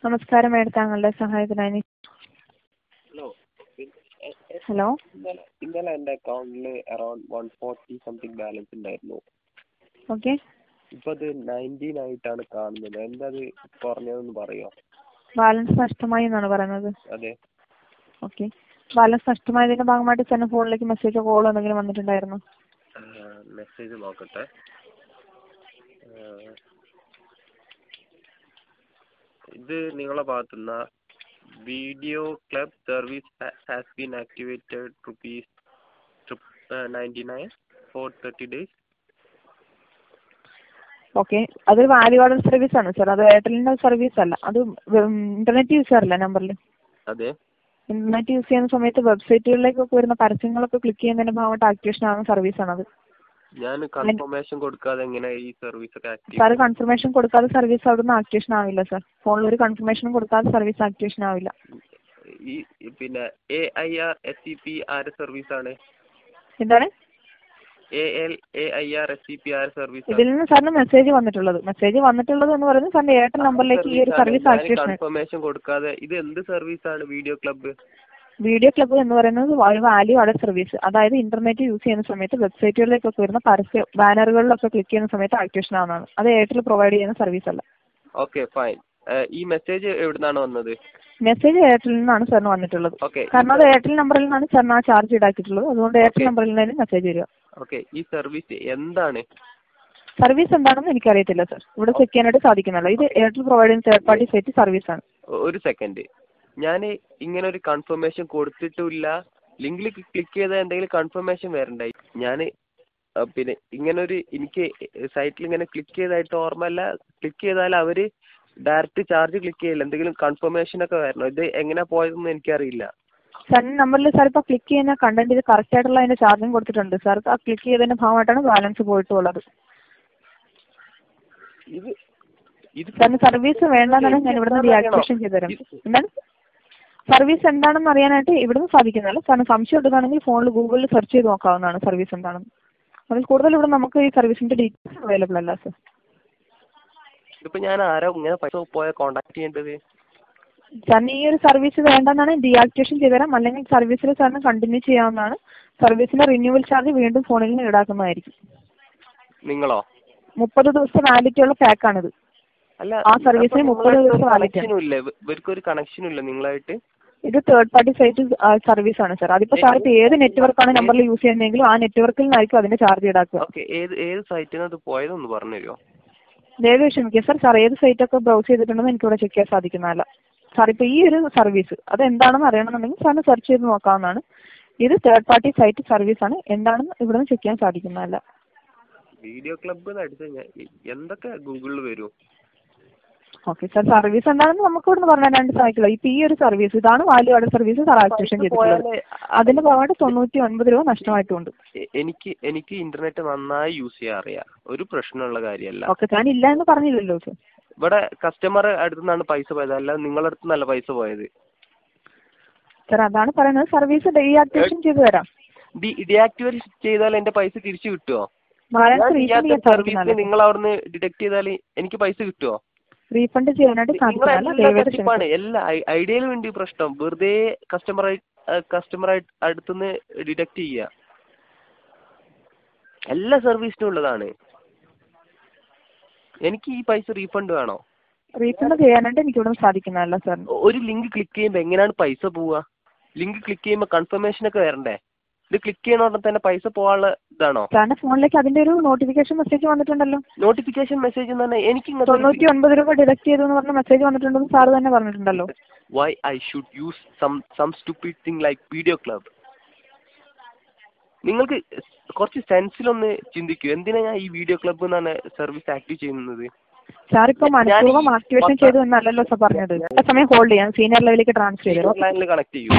നമസ്കാരം മേഡം താങ്കളുടെ സഹായത്തിനായി ഹലോ ഹലോ ഇന്നലെ ഇന്നലെ എൻ്റെ അക്കൗണ്ടിൽ around one forty something balance ഉണ്ടായിരുന്നു ഓക്കെ ഇപ്പോൾ അത് നയൻറ്റീൻ ആയിട്ടാണ് കാണുന്നത് എന്താ അത് കുറഞ്ഞതെന്ന് പറയുമോ ബാലൻസ് നഷ്ടമായി എന്നാണ് പറയുന്നത് അതെ ഓക്കെ ബാലൻസ് നഷ്ടമായതിന്റെ ഭാഗമായിട്ട് സാറിന് ഫോണിലേക്ക് മെസ്സേജോ കോളോ എന്തെങ്കിലും വന്നിട്ടുണ്ടായിരുന്നോ മെസ്സേജ് നോക്കട്ടെ ആ, ഇത് നിങ്ങളെ ഭാഗത്തുനിന്ന് video club service has been activated rupees ninety nine for thirty days okay അത് വാല്യൂ ഓർഡർ സർവീസ് ആണ് സാർ അത് എയർടെലിന്റെ സർവീസ് അല്ല അത് ഇന്റർനെറ്റ് യൂസ് ചെയ്യാറില്ല നമ്പറിൽ അതെ ഇന്റർനെറ്റ് യൂസ് ചെയ്യുന്ന സമയത്ത് വെബ്സൈറ്റുകളിലേക്കൊക്കെ വരുന്ന പരസ്യങ്ങളൊക്കെ ക്ലിക്ക് ചെയ്യുന്നതിന്റെ ഭാഗമായിട്ട് ആക്ടിവേഷൻ ആവുന്ന സർവീസ് ആണത് ഞാൻ കൺഫർമേഷൻ കൊടുക്കാതെ എങ്ങനെ ഈ സർവീസ് ഒക്കെ സാർ ആക്റ്റീവ് കൺഫർമേഷൻ കൊടുക്കാതെ സർവീസ് അവിടുന്ന് ആക്ടിവേഷൻ ആവില്ല സാർ ഫോണിൽ ഒരു കൺഫർമേഷനും കൊടുക്കാതെ സർവീസ് ആക്ടിവേഷൻ ആവില്ല ഈ ഈ പിന്നെ A I R S E P ആരുടെ സർവീസ് ആണ് എന്താണ് A L A I R S E P ആരുടെ സർവീസ് ഇതിൽ നിന്ന് സാറിന് മെസ്സേജ് വന്നിട്ടുള്ളത് മെസ്സേജ് വന്നിട്ടുള്ളത് എന്ന് പറയുന്നത് സാറിന്റെ എയർടെൽ നമ്പറിലേക്ക് ഈ ഒരു സർവീസ് ആക്ടിവേഷൻ കൺഫർമേഷൻ കൊടുക്കാതെ ഇത് എന്ത് സർവീസ് ആണ് വീഡിയോ ക്ലബ്ബ് വീഡിയോ ക്ലബ്ബ് എന്ന് പറയുന്നത് വാല്യൂ ആഡഡ് സർവീസ് അതായത് ഇന്റർനെറ്റ് യൂസ് ചെയ്യുന്ന സമയത്ത് വെബ്സൈറ്റുകളിലേക്കൊക്കെ വരുന്ന പരസ്യ ബാനറുകളിലൊക്കെ ക്ലിക്ക് ചെയ്യുന്ന സമയത്ത് ആക്ടിവേഷൻ ആവുന്നതാണ് അത് എയർടെൽ പ്രൊവൈഡ് ചെയ്യുന്ന സർവീസ് അല്ല ഓക്കെ ഫൈൻ ഈ മെസ്സേജ് എവിടുന്നാണ് വന്നത് മെസ്സേജ് എയർടെലിൽ നിന്നാണ് സാറിന് വന്നിട്ടുള്ളത് ഓക്കെ കാരണം അത് എയർടെൽ നമ്പറിൽ നിന്നാണ് സാറിന് ആ ചാർജ് ഈടാക്കിയിട്ടുള്ളത് അതുകൊണ്ട് എയർടെൽ നമ്പറിൽ നിന്നാണ് മെസ്സേജ് വരിക ഓക്കെ ഈ സർവീസ് എന്താണ് സർവീസ് എന്താണെന്ന് എനിക്കറിയത്തില്ല സാർ ഇവിടെ ചെക്ക് ചെയ്യാനായിട്ട് സാധിക്കുന്നല്ലോ ഇത് എയർടെൽ പ്രൊവൈഡ് ചെയ്യുന്ന തേർഡ് പാർട്ടി സൈറ്റ് സർവീസ് ആണ് ഒ- ഒരു സെക്കൻഡ് ഞാൻ ഇങ്ങനെ ഒരു കൺഫർമേഷൻ കൊടുത്തിട്ടില്ല ലിങ്കിൽ ക്ലിക്ക് ചെയ്താൽ എന്തെങ്കിലും കൺഫർമേഷൻ വരണ്ടായി ഞാൻ പിന്നെ ഇങ്ങനെ ഒരു എനിക്ക് സൈറ്റിൽ ഇങ്ങനെ ക്ലിക്ക് ചെയ്തതായിട്ട് ഓർമ്മയില്ല ക്ലിക്ക് ചെയ്താൽ അവർ ഡയറക്റ്റ് ചാർജ് ക്ലിക്ക് ചെയ്യില്ല എന്തെങ്കിലും കൺഫർമേഷൻ ഒക്കെ വരണം ഇത് എങ്ങനെ പോയതെന്ന് എനിക്കറിയില്ല സാറിന് നമ്പറിൽ സാർ ഇപ്പോൾ ക്ലിക്ക് ചെയ്യുന്ന കണ്ടന്റ് ഇത് കറക്റ്റ് ആയിട്ടുള്ള അതിന്റെ ചാർജും കൊടുത്തിട്ടുണ്ട് സാർ ആ ക്ലിക്ക് ചെയ്തതിന്റെ ഭാഗമായിട്ടാണ് ബാലൻസ് പോയിട്ടുള്ളത് ഇത് ഇത് സാറിന് സർവീസ് വേണ്ടെന്നാണ് ഞാൻ ഇവിടുന്ന് ഡീആക്ടിവേഷൻ ചെയ്തു തരാം എന്താണ് സർവീസ് എന്താണെന്ന് അറിയാനായിട്ട് ഇവിടുന്ന് സാധിക്കുന്നതല്ല സാറിന് സംശയം ഉണ്ടെന്നാണെങ്കിൽ ഫോണിൽ ഗൂഗിളിൽ സെർച്ച് ചെയ്ത് നോക്കാവുന്നതാണ് സർവീസ് എന്താണെന്ന് അതിൽ കൂടുതൽ ഇവിടെ നമുക്ക് ഈ സർവീസിന്റെ ഡീറ്റെയിൽസ് അവൈലബിൾ അല്ല സാർ ഇതിപ്പോ ഞാൻ ആരാ ഇങ്ങനെ പൈസ പോയ കോണ്ടാക്ട് ചെയ്യേണ്ടത് സാറിന് ഈ ഒരു സർവീസ് വേണ്ടെന്നാണ് ഡീആക്ടിവേഷൻ ചെയ്തു തരാം അല്ലെങ്കിൽ സർവീസിൽ സാറിന് കണ്ടിന്യൂ ചെയ്യാവുന്നതാണ് സർവീസിന്റെ റിന്യൂവൽ ചാർജ് വീണ്ടും ഫോണിൽ നിന്ന് ഈടാക്കുന്നതായിരിക്കും നിങ്ങളോ മുപ്പത് ദിവസത്തെ വാലിറ്റി ഉള്ള പാക്കാണിത് അല്ല ആ സർവീസിന് മുപ്പത് ദിവസം validity ആണ്. കണക്ഷനും ഇല്ല ഇവർക്കൊരു കണക്ഷനും ഇല്ല നിങ്ങളായിട്ട് ഇത് തേർഡ് പാർട്ടി സൈറ്റ് സർവീസ് ആണ് സാർ അതിപ്പോ സാർ ഇപ്പൊ ഏത് നെറ്റ്വർക്കാണ് നമ്പറിൽ യൂസ് ചെയ്യുന്നതെങ്കിലും ആ നെറ്റ്വർക്കിൽ നിന്നായിരിക്കും അതിന്റെ ചാർജ് ഈടാക്കുക ഓക്കെ ഏത് ഏത് സൈറ്റിൽ അത് പോയതൊന്ന് പറഞ്ഞു തരുമോ ദയവ് ക്ഷമിക്കുക സാർ സാർ ഏത് സൈറ്റ് ഒക്കെ ബ്രൗസ് ചെയ്തിട്ടുണ്ടെന്ന് എനിക്ക് ഇവിടെ ചെക്ക് ചെയ്യാൻ സാധിക്കുന്നതല്ല സാർ ഇപ്പൊ ഈ ഒരു സർവീസ് അത് എന്താണെന്ന് അറിയണമെന്നുണ്ടെങ്കിൽ സാറിന് സെർച്ച് ചെയ്ത് നോക്കാവുന്നതാണ് ഇത് തേർഡ് പാർട്ടി സൈറ്റ് സർവീസ് ആണ് എന്താണെന്ന് ഇവിടുന്ന് ചെക്ക് ചെയ്യാൻ സാധിക്കുന്നതല്ല വീഡിയോ ക്ലബ്ബ് അടിച്ചു കഴിഞ്ഞാൽ എന്തൊക്കെ ഗൂഗിളിൽ വരും ഓക്കെ സാർ സർവീസ് എന്താണെന്ന് നമുക്ക് ഇവിടുന്ന് പറഞ്ഞു തരാണ്ട് സാധിക്കില്ല ഇപ്പൊ ഈ ഒരു സർവീസ് ഇതാണ് value add service sir activation ചെയ്തിട്ടുള്ളത് അതിന്റെ ഭാഗമായിട്ട് തൊണ്ണൂറ്റി ഒൻപത് രൂപ നഷ്ടമായിട്ടുണ്ട് എ- എനിക്ക് എനിക്ക് ഇന്റർനെറ്റ് നന്നായി യൂസ് ചെയ്യാൻ അറിയാം ഒരു പ്രശ്നമുള്ള കാര്യമല്ല ഓക്കെ ഞാൻ ഇല്ല എന്ന് പറഞ്ഞില്ലല്ലോ സാർ ഇവിടെ കസ്റ്റമർ അടുത്തു നിന്നാണ് പൈസ പോയത് അല്ലാതെ നിങ്ങളുടെ അടുത്ത് നിന്നല്ല പൈസ പോയത് സാർ അതാണ് പറയുന്നത് സർവീസ് ഡീആക്ടിവേഷൻ ചെയ്തു തരാം ഡിആക്ടിവേറ്റ് ചെയ്താൽ എന്റെ പൈസ തിരിച്ചു കിട്ടുമോ ബാലൻസ് ഞാൻ റീഫണ്ട് ചെയ്യാൻ ചെയ്യാത്ത സർവീസിന് സാധിക്കുന്നതല്ല നിങ്ങൾ അവിടുന്ന് ഡിഡക്ട് ചെയ്താൽ എനിക്ക് പൈസ കിട്ടുമോ റീഫണ്ട് ചെയ്യാനായിട്ട് സാധിക്കുന്നതല്ല നിങ്ങളെല്ലാം ദയവായിട്ട് തട്ടിപ്പാണ് ക്ഷമിക്കുക. എല്ലാ ഐഡിയയിൽ വേണ്ടി പ്രശ്നം വെറുതെ കസ്റ്റമറായി കസ്റ്റമറായി അടുത്തുനിന്ന് ഡിഡക്ട് ചെയ്യുക എല്ലാ സർവീസിനും ഉള്ളതാണ് എനിക്ക് ഈ പൈസ റീഫണ്ട് വേണോ റീഫണ്ട് ചെയ്യാനായിട്ട് എനിക്ക് ഇവിടെ സാധിക്കുന്നതല്ല സാർ ഒരു ലിങ്ക് ക്ലിക്ക് ചെയ്യുമ്പോൾ എങ്ങനെയാണ് പൈസ പോവുക ലിങ്ക് ക്ലിക്ക് ചെയ്യുമ്പോൾ കൺഫർമേഷൻ ഒക്കെ വരണ്ടേ ഇത് ക്ലിക്ക് ചെയ്യണ ഉടനെ തന്നെ പൈസ പോകാനുള്ള ഇതാണോ സാറിന്റെ ഫോണിലേക്ക് അതിന്റെ ഒരു നോട്ടിഫിക്കേഷൻ മെസ്സേജ് വന്നിട്ടുണ്ടല്ലോ നോട്ടിഫിക്കേഷൻ മെസ്സേജ് എന്ന് പറഞ്ഞാൽ എനിക്ക് തൊണ്ണൂറ്റി ഒൻപത് രൂപ ഡിഡക്ട് ചെയ്തു എന്ന് പറഞ്ഞ മെസ്സേജ് വന്നിട്ടുണ്ടെന്ന് സാറ് തന്നെ പറഞ്ഞിട്ടുണ്ടല്ലോ why I should use some some stupid thing like video club നിങ്ങൾക്ക് കുറച്ച് സെൻസിലൊന്ന് ചിന്തിക്കൂ എന്തിനാ ഞാൻ ഈ വീഡിയോ ക്ലബ്ബ് എന്നാണ് സർവീസ് ആക്റ്റീവ് ചെയ്യുന്നത് സാർ ഇപ്പൊ ഞാൻ ഈ മനഃപൂർവ്വം ആക്ടിവേഷൻ പത്ത- ചെയ്തു എന്നല്ലല്ലോ സാർ പറഞ്ഞത് ആ സമയം ഹോൾഡ് ചെയ്യാം സീനിയർ ലെവലിലേക്ക് ട്രാൻസ്ഫർ ചെയ്തു ലൈനിൽ കണക്ട് ചെയ്യൂ